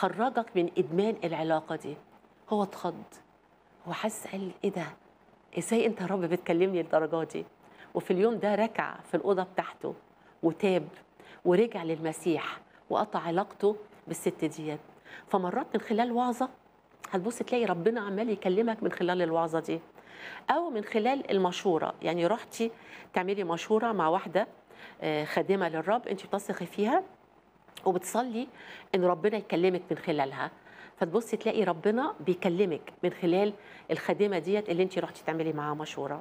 يخرجك من ادمان العلاقه دي هو اتخض هو حس قال ايه ده ازاي انت يا رب بتكلمني للدرجه دي وفي اليوم ده ركع في الاوضه بتاعته وتاب ورجع للمسيح وقطع علاقته بالست ديت فمرات من خلال وعظه هتبص تلاقي ربنا عمال يكلمك من خلال الوعظه دي او من خلال المشوره يعني رحتي تعملي مشوره مع واحده آه، خادمه للرب انت بتثقي فيها وبتصلي ان ربنا يكلمك من خلالها فتبصي تلاقي ربنا بيكلمك من خلال الخادمه ديت اللي انت رحتي تعملي معاها مشوره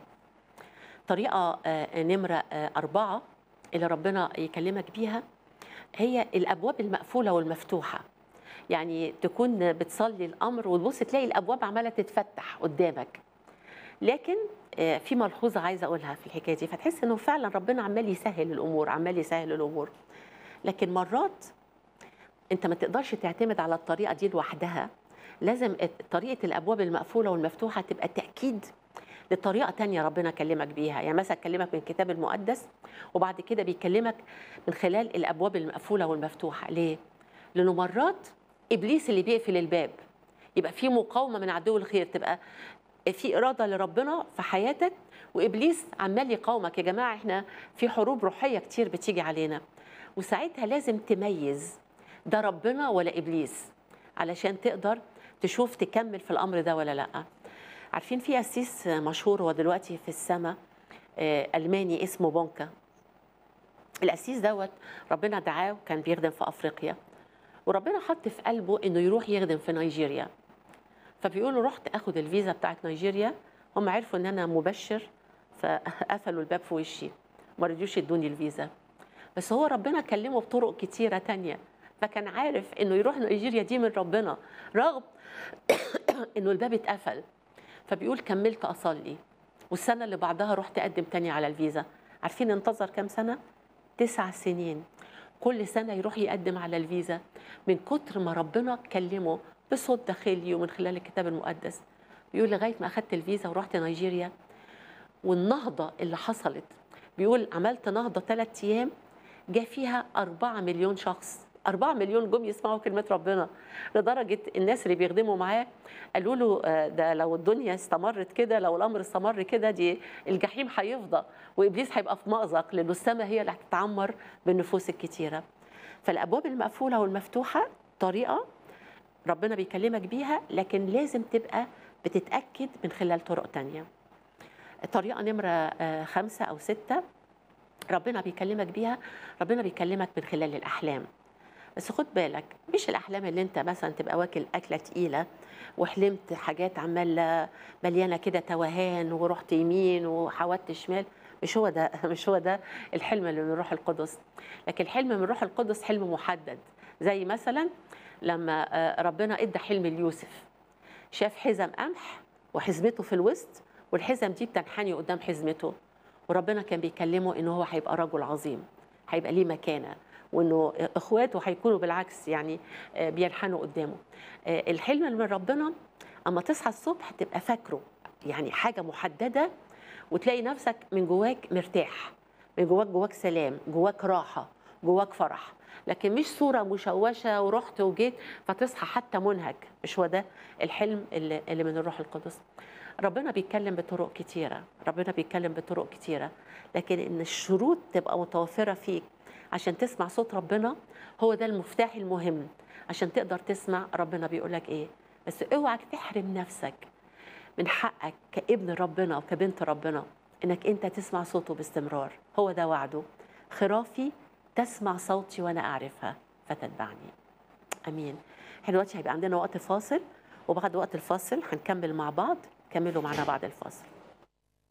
طريقه آه، نمره آه، اربعه اللي ربنا يكلمك بيها هي الابواب المقفوله والمفتوحه يعني تكون بتصلي الامر وتبص تلاقي الابواب عماله تتفتح قدامك لكن آه، في ملحوظه عايزه اقولها في الحكايه دي فتحس انه فعلا ربنا عمال يسهل الامور عمال يسهل الامور لكن مرات انت ما تقدرش تعتمد على الطريقه دي لوحدها لازم طريقه الابواب المقفوله والمفتوحه تبقى تاكيد لطريقه تانية ربنا كلمك بيها يعني مثلا كلمك من الكتاب المقدس وبعد كده بيكلمك من خلال الابواب المقفوله والمفتوحه ليه لانه مرات ابليس اللي بيقفل الباب يبقى في مقاومه من عدو الخير تبقى في اراده لربنا في حياتك وابليس عمال يقاومك يا جماعه احنا في حروب روحيه كتير بتيجي علينا وساعتها لازم تميز ده ربنا ولا ابليس علشان تقدر تشوف تكمل في الامر ده ولا لا عارفين في قسيس مشهور هو دلوقتي في السماء آه، الماني اسمه بونكا القسيس دوت ربنا دعاه وكان بيخدم في افريقيا وربنا حط في قلبه انه يروح يخدم في نيجيريا فبيقولوا رحت اخد الفيزا بتاعت نيجيريا هم عرفوا ان انا مبشر فقفلوا الباب في وشي ما رضيوش يدوني الفيزا بس هو ربنا كلمه بطرق كتيره تانية فكان عارف انه يروح نيجيريا دي من ربنا رغم انه الباب اتقفل فبيقول كملت اصلي والسنه اللي بعدها رحت اقدم تاني على الفيزا عارفين انتظر كام سنه تسع سنين كل سنه يروح يقدم على الفيزا من كتر ما ربنا كلمه بصوت داخلي ومن خلال الكتاب المقدس بيقول لغايه ما اخدت الفيزا ورحت نيجيريا والنهضه اللي حصلت بيقول عملت نهضه ثلاث ايام جاء فيها أربعة مليون شخص أربعة مليون جم يسمعوا كلمة ربنا لدرجة الناس اللي بيخدموا معاه قالوا له آه، ده لو الدنيا استمرت كده لو الأمر استمر كده دي الجحيم هيفضى وإبليس هيبقى في مأزق لأنه السماء هي اللي هتتعمر بالنفوس الكتيرة فالأبواب المقفولة والمفتوحة طريقة ربنا بيكلمك بيها لكن لازم تبقى بتتأكد من خلال طرق تانية طريقة نمرة آه، خمسة أو ستة ربنا بيكلمك بيها ربنا بيكلمك من خلال الأحلام بس خد بالك مش الأحلام اللي أنت مثلا تبقى واكل أكلة تقيلة وحلمت حاجات عمالة مليانة كده توهان ورحت يمين وحودت شمال مش هو ده مش هو ده الحلم اللي من الروح القدس لكن الحلم من الروح القدس حلم محدد زي مثلا لما آه، ربنا ادى حلم ليوسف شاف حزم قمح وحزمته في الوسط والحزم دي بتنحني قدام حزمته وربنا كان بيكلمه ان هو هيبقى رجل عظيم هيبقى ليه مكانه وانه اخواته هيكونوا بالعكس يعني آه، بينحنوا قدامه آه، الحلم اللي من ربنا اما تصحى الصبح تبقى فاكره يعني حاجه محدده وتلاقي نفسك من جواك مرتاح من جواك جواك سلام جواك راحه جواك فرح لكن مش صوره مشوشه ورحت وجيت فتصحى حتى منهك مش هو ده الحلم اللي, اللي من الروح القدس ربنا بيتكلم بطرق كتيره ربنا بيتكلم بطرق كتيره لكن ان الشروط تبقى متوفره فيك عشان تسمع صوت ربنا هو ده المفتاح المهم عشان تقدر تسمع ربنا بيقولك ايه بس اوعك تحرم نفسك من حقك كابن ربنا وكبنت ربنا انك انت تسمع صوته باستمرار هو ده وعده خرافي تسمع صوتي وانا اعرفها فتتبعني امين احنا دلوقتي هيبقى عندنا وقت فاصل وبعد وقت الفاصل هنكمل مع بعض كملوا معنا بعد الفاصل